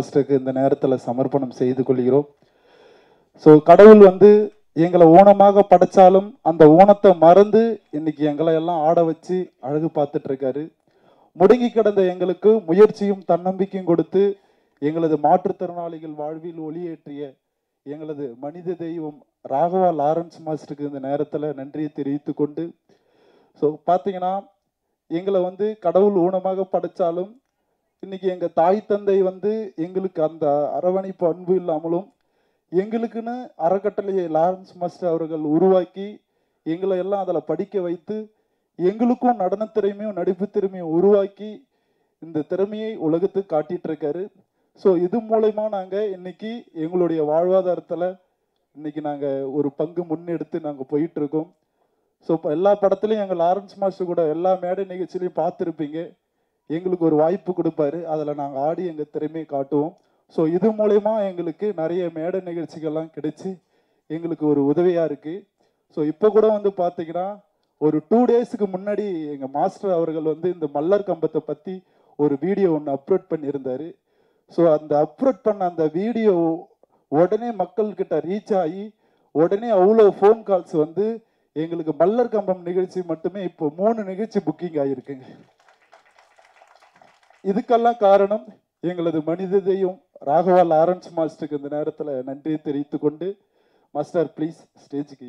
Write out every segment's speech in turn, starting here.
மாஸ்டருக்கு இந்த நேரத்தில் சமர்ப்பணம் செய்து கொள்கிறோம் ஸோ கடவுள் வந்து எங்களை ஊனமாக படைச்சாலும் அந்த ஊனத்தை மறந்து இன்னைக்கு எங்களை எல்லாம் ஆட வச்சு அழகு பார்த்துட்டு இருக்காரு முடங்கி கிடந்த எங்களுக்கு முயற்சியும் தன்னம்பிக்கையும் கொடுத்து எங்களது மாற்றுத்திறனாளிகள் வாழ்வில் ஒளியேற்றிய எங்களது மனித தெய்வம் ராகவா லாரன்ஸ் மாஸ்டருக்கு இந்த நேரத்தில் நன்றியை தெரிவித்து கொண்டு ஸோ பார்த்தீங்கன்னா எங்களை வந்து கடவுள் ஊனமாக படைச்சாலும் இன்னைக்கு எங்கள் தாய் தந்தை வந்து எங்களுக்கு அந்த அரவணைப்பு அன்பு இல்லாமலும் எங்களுக்குன்னு அறக்கட்டளையை லாரன்ஸ் மாஸ்டர் அவர்கள் உருவாக்கி எங்களை எல்லாம் அதில் படிக்க வைத்து எங்களுக்கும் நடன திறமையும் நடிப்பு திறமையும் உருவாக்கி இந்த திறமையை உலகத்துக்கு காட்டிட்டு இருக்காரு ஸோ இது மூலயமா நாங்கள் இன்னைக்கு எங்களுடைய வாழ்வாதாரத்தில் இன்னைக்கு நாங்கள் ஒரு பங்கு முன்னெடுத்து நாங்கள் போயிட்டு இருக்கோம் ஸோ இப்போ எல்லா படத்துலையும் எங்கள் லாரன்ஸ் மாஸ்டர் கூட எல்லா மேடை நிகழ்ச்சியிலையும் பார்த்துருப்பீங்க எங்களுக்கு ஒரு வாய்ப்பு கொடுப்பாரு அதில் நாங்கள் ஆடி எங்கள் திறமையை காட்டுவோம் ஸோ இது மூலயமா எங்களுக்கு நிறைய மேடை நிகழ்ச்சிகள்லாம் கிடைச்சி எங்களுக்கு ஒரு உதவியாக இருக்குது ஸோ இப்போ கூட வந்து பார்த்தீங்கன்னா ஒரு டூ டேஸ்க்கு முன்னாடி எங்கள் மாஸ்டர் அவர்கள் வந்து இந்த மல்லர் கம்பத்தை பற்றி ஒரு வீடியோ ஒன்று அப்லோட் பண்ணியிருந்தாரு ஸோ அந்த அப்லோட் பண்ண அந்த வீடியோ உடனே மக்கள்கிட்ட ரீச் ஆகி உடனே அவ்வளோ ஃபோன் கால்ஸ் வந்து எங்களுக்கு மல்லர் கம்பம் நிகழ்ச்சி மட்டுமே இப்போ மூணு நிகழ்ச்சி புக்கிங் ஆகிருக்குங்க இதுக்கெல்லாம் காரணம் எங்களது மனித தெய்வம் ராகவா லாரன்ஸ் மாஸ்டருக்கு இந்த நேரத்தில் நன்றியை தெரிவித்து கொண்டு மாஸ்டர் ப்ளீஸ் ஸ்டேஜுக்கு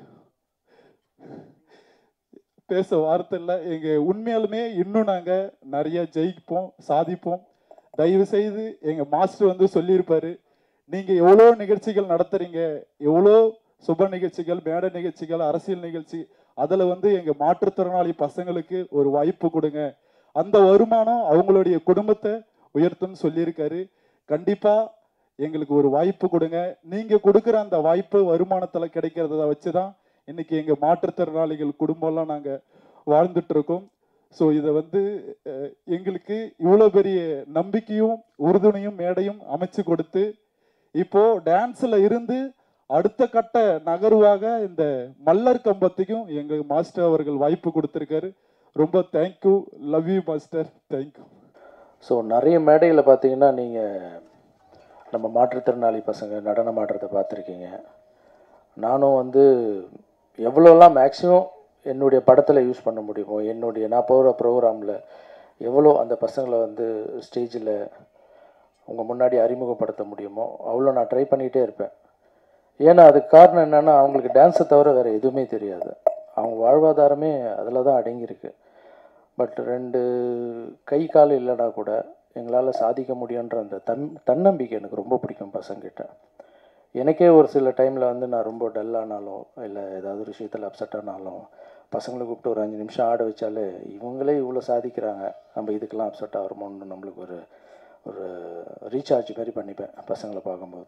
பேச வார்த்தை இல்லை எங்க உண்மையாலுமே இன்னும் நாங்க நிறைய ஜெயிப்போம் சாதிப்போம் தயவு செய்து எங்க மாஸ்டர் வந்து சொல்லியிருப்பாரு நீங்க எவ்வளோ நிகழ்ச்சிகள் நடத்துறீங்க எவ்வளோ சுப நிகழ்ச்சிகள் மேடை நிகழ்ச்சிகள் அரசியல் நிகழ்ச்சி அதுல வந்து எங்க மாற்றுத்திறனாளி பசங்களுக்கு ஒரு வாய்ப்பு கொடுங்க அந்த வருமானம் அவங்களுடைய குடும்பத்தை உயர்த்தும்னு சொல்லியிருக்காரு கண்டிப்பா எங்களுக்கு ஒரு வாய்ப்பு கொடுங்க நீங்க கொடுக்குற அந்த வாய்ப்பு வருமானத்துல கிடைக்கிறத வச்சுதான் இன்னைக்கு எங்க மாற்றுத்திறனாளிகள் குடும்பம்லாம் நாங்க வாழ்ந்துட்டு இருக்கோம் ஸோ இதை வந்து அஹ், எங்களுக்கு இவ்வளோ பெரிய நம்பிக்கையும் உறுதுணையும் மேடையும் அமைச்சு கொடுத்து இப்போ டான்ஸ்ல இருந்து அடுத்த கட்ட நகர்வாக இந்த மல்லர் கம்பத்துக்கும் எங்க மாஸ்டர் அவர்கள் வாய்ப்பு கொடுத்திருக்காரு ரொம்ப thank you love you master thank you so நிறைய மேடையில் பார்த்தீங்கன்னா நீங்கள் நம்ம மாற்றுத்திறனாளி பசங்க நடனம் ஆடுறதை பார்த்துருக்கீங்க நானும் வந்து எவ்வளோலாம் மேக்ஸிமம் என்னுடைய படத்தில் யூஸ் பண்ண முடியுமோ என்னுடைய நான் போகிற ப்ரோக்ராமில் எவ்வளோ அந்த பசங்களை வந்து ஸ்டேஜில் உங்கள் முன்னாடி அறிமுகப்படுத்த முடியுமோ அவ்வளோ நான் ட்ரை பண்ணிகிட்டே இருப்பேன் ஏன்னா அதுக்கு காரணம் என்னென்னா அவங்களுக்கு டான்ஸை தவிர வேறு எதுவுமே தெரியாது அவங்க வாழ்வாதாரமே அதில் தான் அடங்கியிருக்கு பட் ரெண்டு கை கால் இல்லைனா கூட எங்களால் சாதிக்க முடியுன்ற அந்த தன் தன்னம்பிக்கை எனக்கு ரொம்ப பிடிக்கும் பசங்கிட்ட எனக்கே ஒரு சில டைமில் வந்து நான் ரொம்ப டல்லானாலும் இல்லை ஏதாவது ஒரு விஷயத்தில் அப்செட் ஆனாலும் பசங்களை கூப்பிட்டு ஒரு அஞ்சு நிமிஷம் ஆட வச்சாலே இவங்களே இவ்வளோ சாதிக்கிறாங்க நம்ம இதுக்கெல்லாம் அப்செட் ஆகிறோமோன்னு நம்மளுக்கு ஒரு ஒரு ரீசார்ஜ் மாதிரி பண்ணிப்பேன் பசங்களை பார்க்கும்போது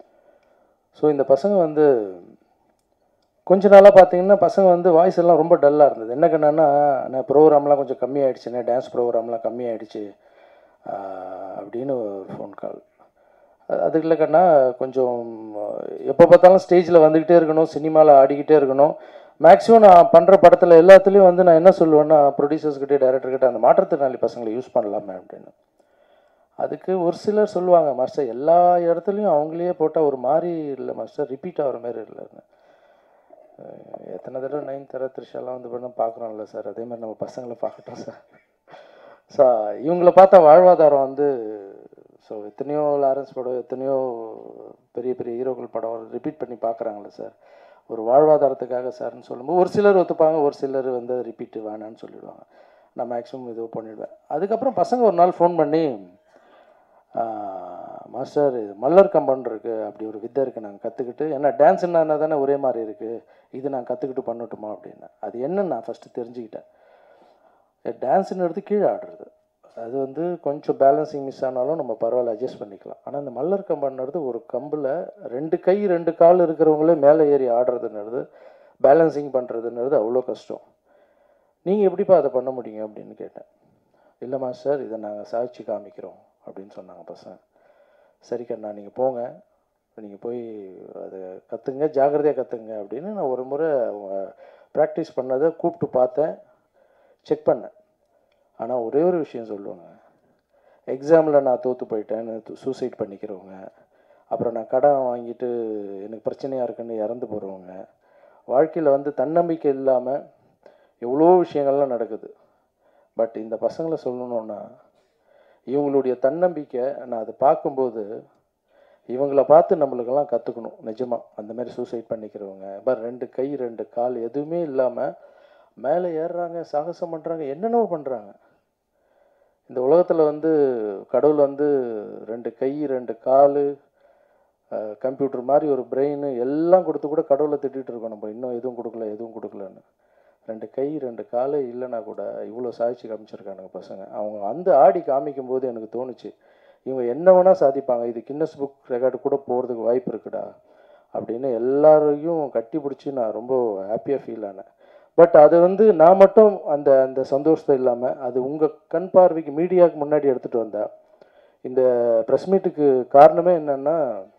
ஸோ இந்த பசங்க வந்து கொஞ்ச நாளாக பார்த்தீங்கன்னா பசங்க வந்து வாய்ஸ் எல்லாம் ரொம்ப டல்லாக இருந்தது என்ன கண்ணா நான் ப்ரோக்ராம்லாம் கொஞ்சம் கம்மியாயிடுச்சுண்ணே டான்ஸ் ப்ரோக்ராம்லாம் கம்மியாயிடுச்சு ஆஹ் அப்படின்னு ஒரு ஃபோன் கால் அது இல்லை கண்ணா கொஞ்சம் எப்போ பார்த்தாலும் ஸ்டேஜில் வந்துக்கிட்டே இருக்கணும் சினிமாவில் ஆடிக்கிட்டே இருக்கணும் மேக்ஸிமம் நான் பண்ணுற படத்தில் எல்லாத்துலேயும் வந்து நான் என்ன சொல்லுவேன்னா ப்ரொடியூசர்ஸ்கிட்டே டேரக்டர்கிட்ட அந்த மாற்றுத்திறனாளி பசங்களை யூஸ் பண்ணலாமே அப்படின்னு அதுக்கு ஒரு சிலர் சொல்லுவாங்க மாஸ்டர் எல்லா இடத்துலையும் அவங்களையே போட்டால் ஒரு மாதிரி இல்லை மாஸ்டர் ரிப்பீட் ஆகிற மாதிரி இல்லைன்னு அஹ் எத்தனை தடவை நைன் தர த்ரிஷாலாம் வந்து பண்ண பார்க்குறோம்ல சார் அதே மாதிரி நம்ம பசங்களை பார்க்கட்டும் சார் ஸோ இவங்கள பார்த்தா வாழ்வாதாரம் வந்து ஸோ எத்தனையோ லாரன்ஸ் படம் எத்தனையோ பெரிய பெரிய ஹீரோக்கள் படம் ரிப்பீட் பண்ணி பார்க்குறாங்களே சார் ஒரு வாழ்வாதாரத்துக்காக சார்னு சொல்லும்போது ஒரு சிலர் ஒத்துப்பாங்க ஒரு சிலர் வந்து ரிப்பீட் வேணான்னு சொல்லிடுவாங்க நான் மேக்ஸிமம் இது பண்ணிடுவேன் அதுக்கப்புறம் பசங்க ஒரு நாள் ஃபோன் பண்ணி "ஆஹ், மாஸ்டர் இது மல்லர் கம்பன் இருக்குது அப்படி ஒரு வித்தை இருக்குது நாங்கள் கற்றுக்கிட்டு ஏன்னா டான்ஸ்னா என்ன தானே ஒரே மாதிரி இருக்குது இது நான் கற்றுக்கிட்டு பண்ணட்டுமா அப்படின்னு அது என்னன்னு நான் ஃபஸ்ட்டு தெரிஞ்சுக்கிட்டேன் டான்ஸ்னு எடுத்து கீழே ஆடுறது அது வந்து கொஞ்சம் பேலன்சிங் மிஸ் ஆனாலும் நம்ம பரவாயில்ல அட்ஜஸ்ட் பண்ணிக்கலாம் ஆனால் இந்த மல்லர் கம்பன்றது ஒரு கம்பில் ரெண்டு கை ரெண்டு கால் இருக்கிறவங்களே மேலே ஏறி ஆடுறதுன்றது பேலன்சிங் பண்ணுறதுன்றது அவ்வளோ கஷ்டம் நீங்கள் எப்படிப்பா அதை பண்ண முடியும் அப்படின்னு கேட்டேன் இல்லை மாஸ்டர் இதை நாங்கள் சாதிச்சு காமிக்கிறோம் அப்படின்னு சொன்னாங்க பசங்க சரி கண்ணா நீங்கள் போங்க நீங்கள் போய் அதை கற்றுங்க ஜாக்கிரதையாக கற்றுங்க அப்படின்னு நான் ஒரு முறை அவங்க ப்ராக்டிஸ் பண்ணதை கூப்பிட்டு பார்த்தேன் செக் பண்ணேன் ஆனால் ஒரே ஒரு விஷயம் சொல்லுவாங்க எக்ஸாமில் நான் தோற்று போயிட்டேன்னு சூசைட் பண்ணிக்கிறவங்க அப்புறம் நான் கடன் வாங்கிட்டு எனக்கு பிரச்சனையாக இருக்குன்னு இறந்து போகிறவங்க வாழ்க்கையில் வந்து தன்னம்பிக்கை இல்லாமல் எவ்வளோ விஷயங்கள்லாம் நடக்குது பட் இந்த பசங்களை சொல்லணுன்னா இவங்களுடைய தன்னம்பிக்கை நான் அதை பார்க்கும்போது இவங்கள பார்த்து நம்மளுக்கெல்லாம் கற்றுக்கணும் நிஜமாக அந்த மாதிரி சூசைட் பண்ணிக்கிறவங்க பட் ரெண்டு கை ரெண்டு கால் எதுவுமே இல்லாமல் மேலே ஏறுறாங்க சாகசம் பண்ணுறாங்க என்னென்னவோ பண்ணுறாங்க இந்த உலகத்தில் வந்து கடவுள் வந்து ரெண்டு கை ரெண்டு கால் கம்ப்யூட்டர் மாதிரி ஒரு பிரெயின் எல்லாம் கொடுத்து கூட கடவுளை திட்டிகிட்டு இருக்கோம் நம்ம இன்னும் எதுவும் கொடுக்கல எதுவும் கொடுக்கலன்னு ரெண்டு கை ரெண்டு கால் இல்லைன்னா கூட இவ்வளோ சாதிச்சு காமிச்சிருக்கானுங்க பசங்க அவங்க அந்த ஆடி காமிக்கும் போது எனக்கு தோணுச்சு இவங்க என்ன வேணால் சாதிப்பாங்க இது கின்னஸ் புக் ரெக்கார்டு கூட போகிறதுக்கு வாய்ப்பு இருக்குடா அப்படின்னு எல்லாரையும் கட்டி பிடிச்சி நான் ரொம்ப ஹாப்பியாக ஃபீல் ஆனேன் பட் அது வந்து நான் மட்டும் அந்த அந்த சந்தோஷத்தை இல்லாமல் அது உங்கள் கண் பார்வைக்கு மீடியாவுக்கு முன்னாடி எடுத்துகிட்டு வந்தேன் இந்த ப்ரெஸ் மீட்டுக்கு காரணமே என்னென்னா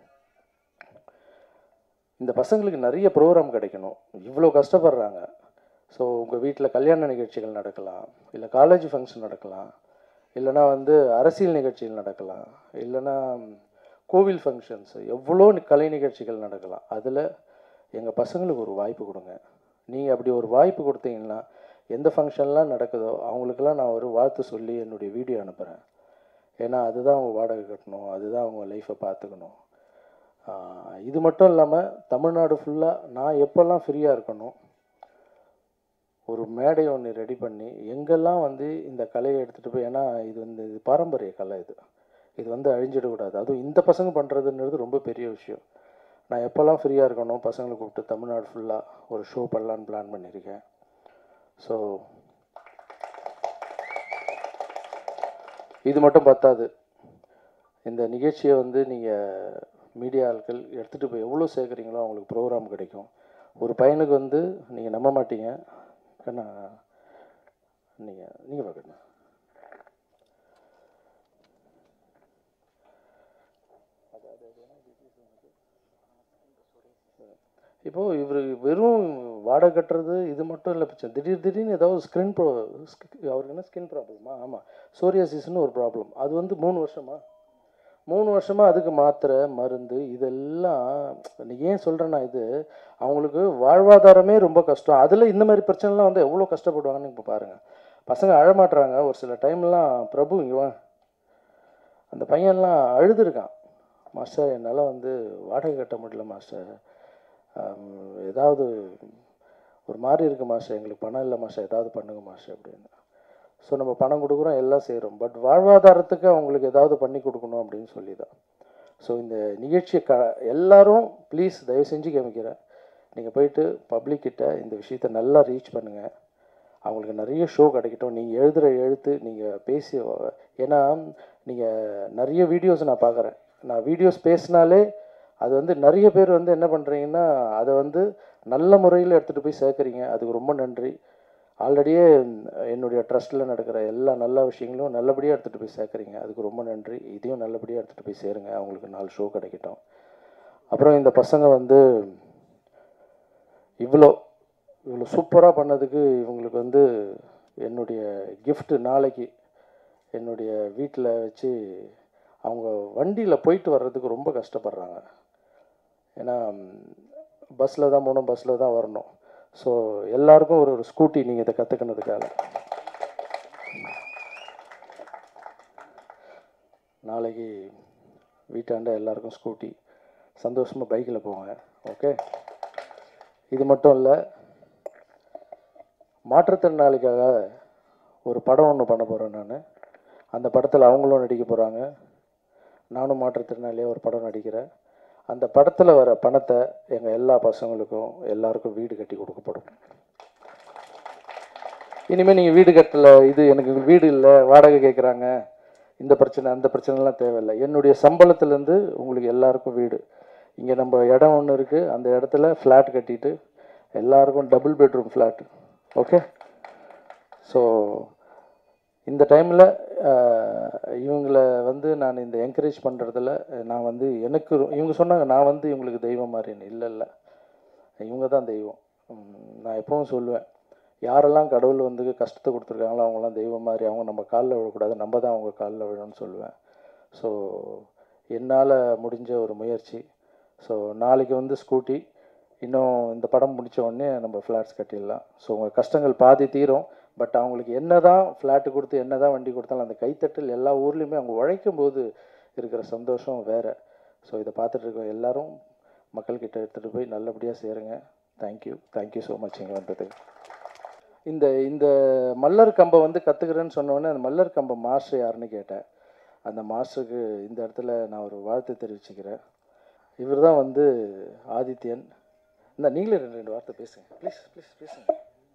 இந்த பசங்களுக்கு நிறைய ப்ரோக்ராம் கிடைக்கணும் இவ்வளோ கஷ்டப்படுறாங்க ஸோ உங்கள் வீட்டில் கல்யாண நிகழ்ச்சிகள் நடக்கலாம் இல்லை காலேஜ் ஃபங்க்ஷன் நடக்கலாம் இல்லைனா வந்து அரசியல் நிகழ்ச்சிகள் நடக்கலாம் இல்லைனா கோவில் ஃபங்க்ஷன்ஸ் எவ்வளோ நி- கலை நிகழ்ச்சிகள் நடக்கலாம் அதில் எங்கள் பசங்களுக்கு ஒரு வாய்ப்பு கொடுங்க நீங்கள் அப்படி ஒரு வாய்ப்பு கொடுத்தீங்கன்னா எந்த ஃபங்க்ஷன்லாம் நடக்குதோ அவங்களுக்கெல்லாம் நான் ஒரு வாழ்த்து சொல்லி என்னுடைய வீடியோ அனுப்புகிறேன் ஏன்னா அதுதான் அவங்க வாடகை கட்டணும் அதுதான் அவங்க லைஃப்பை பார்த்துக்கணும் ஆஹ் இது மட்டும் இல்லாமல் தமிழ்நாடு ஃபுல்லாக நான் எப்போல்லாம் ஃப்ரீயாக இருக்கணும் ஒரு மேடை ஒன்று ரெடி பண்ணி எங்கெல்லாம் வந்து இந்த கலையை எடுத்துகிட்டு போய் ஏன்னா இது வந்து இது பாரம்பரிய கலை இது இது வந்து அழிஞ்சிடக்கூடாது அதுவும் இந்த பசங்க பண்ணுறதுன்றது ரொம்ப பெரிய விஷயம் நான் எப்போல்லாம் ஃப்ரீயாக இருக்கணும் பசங்களை கூப்பிட்டு தமிழ்நாடு ஃபுல்லாக ஒரு ஷோ பண்ணலான்னு பிளான் பண்ணியிருக்கேன் ஸோ இது மட்டும் பத்தாது இந்த நிகழ்ச்சியை வந்து நீங்கள் மீடியா ஆட்கள் எடுத்துகிட்டு போய் எவ்வளோ சேர்க்குறீங்களோ அவங்களுக்கு ப்ரோக்ராம் கிடைக்கும் ஒரு பையனுக்கு வந்து நீங்கள் நம்ப மாட்டீங்க கண்ணா நீங்கள் நீங்கள் பார்க்கணும் இப்போது இவர் வெறும் வாடகை கட்டுறது இது மட்டும் இல்லை பிரச்சனை திடீர் திடீர்னு ஏதாவது ஸ்கின் ப்ரோ அவருக்கு என்ன ஸ்கின் ப்ராப்ளமா ஆமாம் சோரியாசிஸ்னு ஒரு ப்ராப்ளம் அது வந்து மூணு வருஷமா மூணு வருஷமாக அதுக்கு மாத்திரை மருந்து இதெல்லாம் நீ ஏன் சொல்கிறேன்னா இது அவங்களுக்கு வாழ்வாதாரமே ரொம்ப கஷ்டம் அதில் இந்த மாதிரி பிரச்சனைலாம் வந்து எவ்வளோ கஷ்டப்படுவாங்கன்னு இப்போ பாருங்கள் பசங்க அழமாட்டுறாங்க ஒரு சில டைம்லாம் பிரபு இங்கே வா அந்த பையன்லாம் அழுதுருக்கான் மாஸ்டர் என்னால் வந்து வாடகை கட்ட முடியல மாஸ்டர் ஆம், ஏதாவது ஒரு மாதிரி இருக்குது மாஸ்டர் எங்களுக்கு பணம் இல்லை மாஸ்டர் ஏதாவது பண்ணுங்க மாஸ்டர் அப்படின்னு ஸோ நம்ம பணம் கொடுக்குறோம் எல்லாம் செய்கிறோம் பட் வாழ்வாதாரத்துக்கு அவங்களுக்கு ஏதாவது பண்ணி கொடுக்கணும் அப்படின்னு சொல்லி தான் ஸோ இந்த நிகழ்ச்சியை க எல்லாரும் ப்ளீஸ் தயவு செஞ்சு காமிக்கிறேன் நீங்கள் போயிட்டு பப்ளிக் கிட்ட இந்த விஷயத்தை நல்லா ரீச் பண்ணுங்கள் அவங்களுக்கு நிறைய ஷோ கிடைக்கட்டும் நீங்கள் எழுதுகிற எழுத்து நீங்கள் பேசி ஏன்னா நீங்கள் நிறைய வீடியோஸ் நான் பார்க்குறேன் நான் வீடியோஸ் பேசினாலே அது வந்து நிறைய பேர் வந்து என்ன பண்ணுறீங்கன்னா அதை வந்து நல்ல முறையில் எடுத்துகிட்டு போய் சேர்க்குறீங்க அதுக்கு ரொம்ப நன்றி ஆல்ரெடியே என்னுடைய ட்ரஸ்ட்டில் நடக்கிற எல்லா நல்ல விஷயங்களும் நல்லபடியாக எடுத்துகிட்டு போய் சேர்க்குறீங்க அதுக்கு ரொம்ப நன்றி இதையும் நல்லபடியாக எடுத்துகிட்டு போய் சேருங்க அவங்களுக்கு நாலு ஷோ கிடைக்கட்டும் அப்புறம் இந்த பசங்க வந்து இவ்வளோ இவ்வளோ சூப்பராக பண்ணதுக்கு இவங்களுக்கு வந்து என்னுடைய gift நாளைக்கு என்னுடைய வீட்டில் வச்சு அவங்க வண்டியில் போயிட்டு வர்றதுக்கு ரொம்ப கஷ்டப்படுறாங்க ஏன்னா பஸ்ஸில் தான் போகணும் பஸ்ஸில் தான் வரணும் ஸோ எல்லாருக்கும் ஒரு ஒரு ஸ்கூட்டி நீங்கள் இதை கற்றுக்கினதுக்காக நாளைக்கு வீட்டாண்ட எல்லாருக்கும் ஸ்கூட்டி சந்தோஷமாக பைக்கில் போங்க ஓகே இது மட்டும் இல்லை மாற்றுத்திறனாளிக்காக ஒரு படம் ஒன்று பண்ண போகிறேன் நான் அந்த படத்தில் அவங்களும் நடிக்க போகிறாங்க நானும் மாற்றுத்திறனாளியாக ஒரு படம் நடிக்கிறேன் அந்த படத்தில் வர பணத்தை எங்கள் எல்லா பசங்களுக்கும் எல்லாருக்கும் வீடு கட்டி கொடுக்கப்படும் இனிமேல் நீங்கள் வீடு கட்டல இது எனக்கு வீடு இல்லை வாடகை கேட்குறாங்க இந்த பிரச்சனை அந்த பிரச்சனைலாம் தேவையில்லை என்னுடைய சம்பளத்துலேருந்து உங்களுக்கு எல்லாருக்கும் வீடு இங்கே நம்ம இடம் ஒன்று இருக்குது அந்த இடத்துல ஃப்ளாட் கட்டிட்டு எல்லாருக்கும் double bedroom flat okay so இந்த டைமில் இவங்களை வந்து நான் இந்த என்கரேஜ் பண்ணுறதுல நான் வந்து எனக்கு ரொ- இவங்க சொன்னாங்க நான் வந்து இவங்களுக்கு தெய்வம் மாதிரின்னு இல்லை இல்லை இவங்க தான் தெய்வம் உம், நான் எப்பவும் சொல்லுவேன் யாரெல்லாம் கடவுள் வந்து கஷ்டத்தை கொடுத்துருக்காங்களோ அவங்களாம் தெய்வம் மாதிரி அவங்க நம்ம காலில் விழக்கூடாது நம்ம தான் அவங்க காலில் விழணும்னு சொல்லுவேன் ஸோ என்னால் முடிஞ்ச ஒரு முயற்சி ஸோ நாளைக்கு வந்து ஸ்கூட்டி இன்னும் இந்த படம் முடிச்ச உடனே நம்ம ஃப்ளாட்ஸ் கட்டிடலாம் ஸோ உங்கள் கஷ்டங்கள் பாதி தீரும் பட் அவங்களுக்கு என்ன தான் ஃப்ளாட்டு கொடுத்து என்ன தான் வண்டி கொடுத்தாலும் அந்த கைத்தட்டல் எல்லா ஊர்லேயுமே அவங்க உழைக்கும் போது இருக்கிற சந்தோஷம் வேறு ஸோ இதை பார்த்துட்டு இருக்க எல்லாரும் மக்கள்கிட்ட எடுத்துகிட்டு போய் நல்லபடியாக சேருங்க தேங்க்யூ தேங்க்யூ ஸோ மச் இங்கே வந்ததுக்கு இந்த இந்த மல்லர் கம்பை வந்து கற்றுக்கிறேன்னு சொன்னோடனே அந்த மல்லர் கம்பை மாஸ்டர் யாருன்னு கேட்டேன் அந்த மாஸ்டருக்கு இந்த இடத்துல நான் ஒரு வாழ்த்து தெரிவிச்சுக்கிறேன் இவர் தான் வந்து ஆதித்யன் இந்த நீங்களே ரெண்டு ரெண்டு வார்த்தை பேசுங்க ப்ளீஸ் ப்ளீஸ் பேசுங்க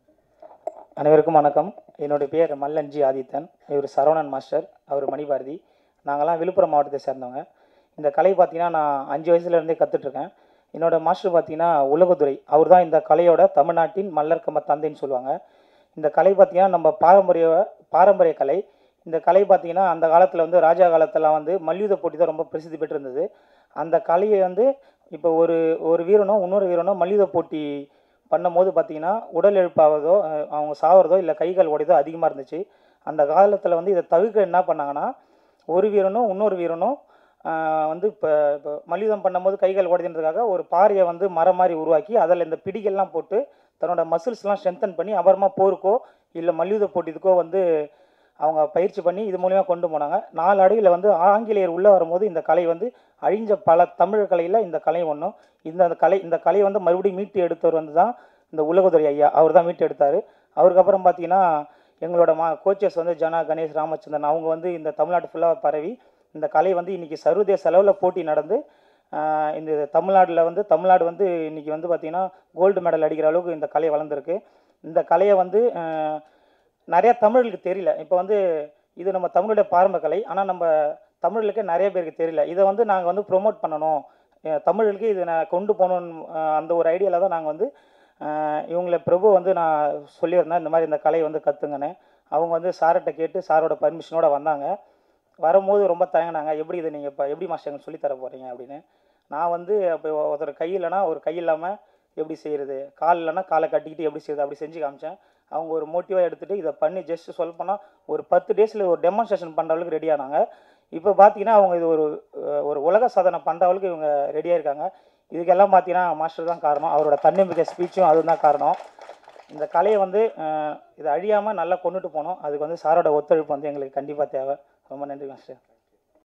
அனைவருக்கும் வணக்கம் என்னுடைய பேர் மல்லன்ஜி ஆதித்தன் இவர் சரவணன் மாஸ்டர் அவர் மணிபாரதி நாங்கள்லாம் விழுப்புரம் மாவட்டத்தை சேர்ந்தவங்க இந்த கலை பார்த்தீங்கன்னா நான் அஞ்சு வயசுலேருந்தே கற்றுட்ருக்கேன் என்னோட மாஸ்டர் பார்த்தீங்கன்னா உலகத்துறை அவர் தான் இந்த கலையோட தமிழ்நாட்டின் மல்லர் கம்ப தந்தைன்னு சொல்லுவாங்க இந்த கலை பார்த்தீங்கன்னா நம்ம பாரம்பரிய பாரம்பரிய கலை இந்த கலை பார்த்தீங்கன்னா அந்த காலத்தில் வந்து ராஜா காலத்தெல்லாம் வந்து மல்யுத்த போட்டி தான் ரொம்ப பிரசித்தி பெற்றிருந்தது அந்த கலையை வந்து இப்போ ஒரு ஒரு வீரனும் இன்னொரு வீரனும் மல்யுத்த போட்டி பண்ணும்போது பார்த்தீங்கன்னா உடல் எழுப்பாவதோ அஹ் அவங்க சாவறதோ இல்லை கைகால் உடையதோ அதிகமாக இருந்துச்சு அந்த காலத்தில் வந்து இதை தவிர்க்க என்ன பண்ணாங்கன்னா ஒரு வீரனும் இன்னொரு வீரனும் ஆஹ் வந்து இப்போ இப்போ மல்யுத்தம் பண்ணும்போது கைகால் உடைதுன்றதுக்காக ஒரு பாறையை வந்து மரம் மாதிரி உருவாக்கி அதில் இந்த பிடிகள்லாம் போட்டு தன்னோட மசில்ஸ்லாம் ஸ்ட்ரென்தன் பண்ணி அப்புறமா போருக்கோ இல்லை மல்யுத்த போட்டிக்கோ வந்து அவங்க பயிற்சி பண்ணி இது மூலிமா கொண்டு போனாங்க நாலு அடியில் வந்து ஆங்கிலேயர் உள்ளே வரும்போது இந்த கலை வந்து அழிஞ்ச பல தமிழ் கலையில் இந்த கலை ஒன்றும் இந்த அந்த கலை இந்த கலையை வந்து மறுபடியும் மீட்டு எடுத்தவர் வந்து தான் இந்த உலகத்துறை ஐயா அவர் தான் மீட்டு எடுத்தார் அவருக்கு அப்புறம் பார்த்தீங்கன்னா எங்களோட மா கோச்சஸ் வந்து ஜனா கணேஷ் ராமச்சந்திரன் அவங்க வந்து இந்த தமிழ்நாடு ஃபுல்லாக பரவி இந்த கலை வந்து இன்றைக்கி சர்வதேச அளவில் போட்டி நடந்து ஆஹ் இந்த தமிழ்நாட்டில் வந்து தமிழ்நாடு வந்து இன்றைக்கி வந்து பார்த்திங்கன்னா கோல்டு மெடல் அடிக்கிற அளவுக்கு இந்த கலை வளர்ந்துருக்கு இந்த கலையை வந்து ஆஹ் நிறைய தமிழர்களுக்கு தெரியல இப்போ வந்து இது நம்ம தமிழுடைய பாரம்பரிய கலை ஆனால் நம்ம தமிழுக்கு நிறைய பேருக்கு தெரியல இதை வந்து நாங்கள் வந்து ப்ரொமோட் பண்ணணும் அஹ் தமிழுக்கு இதை நான் கொண்டு போகணுன்னு அஹ் அந்த ஒரு ஐடியாவில் தான் நாங்கள் வந்து அஹ் இவங்களை பிரபு வந்து நான் சொல்லியிருந்தேன் இந்த மாதிரி இந்த கலை வந்து கற்றுங்கன்னு அவங்க வந்து சார்கிட்ட கேட்டு சாரோட பர்மிஷனோட வந்தாங்க வரும்போது ரொம்ப தயங்கினாங்க எப்படி இதை நீங்கள் இப்போ எப்படி மாஸ்டர் எங்களுக்கு சொல்லித் தர போகிறீங்க அப்படின்னு நான் வந்து இப்போ ஒருத்தர் கை இல்லைன்னா ஒரு கை இல்லாமல் எப்படி செய்கிறது கால் இல்லைன்னா காலை கட்டிக்கிட்டு எப்படி செய்யுது அப்படி செஞ்சு காமிச்சேன் அவங்க ஒரு மோட்டிவாக எடுத்துகிட்டு இதை பண்ணி ஜஸ்ட் சொல்ல போனால் ஒரு பத்து டேஸில் ஒரு டெமான்ஸ்ட்ரேஷன் பண்ணுற அளவுக்கு ரெடி ஆனாங்க இப்போ பார்த்தீங்கன்னா அவங்க இது ஒரு அஹ், ஒரு உலக சாதனை பண்ணுற அளவுக்கு இவங்க ரெடியாக இருக்காங்க இதுக்கெல்லாம் பார்த்தீங்கன்னா மாஸ்டர் தான் காரணம் அவரோட தன்னம்பிக்கை ஸ்பீச்சும் அதுதான் காரணம் இந்த கலையை வந்து அஹ், இதை அழியாமல் நல்லா கொண்டுட்டு போகணும் அதுக்கு வந்து சாரோட ஒத்துழைப்பு வந்து எங்களுக்கு கண்டிப்பாக தேவை ரொம்ப நன்றி மாஸ்டர்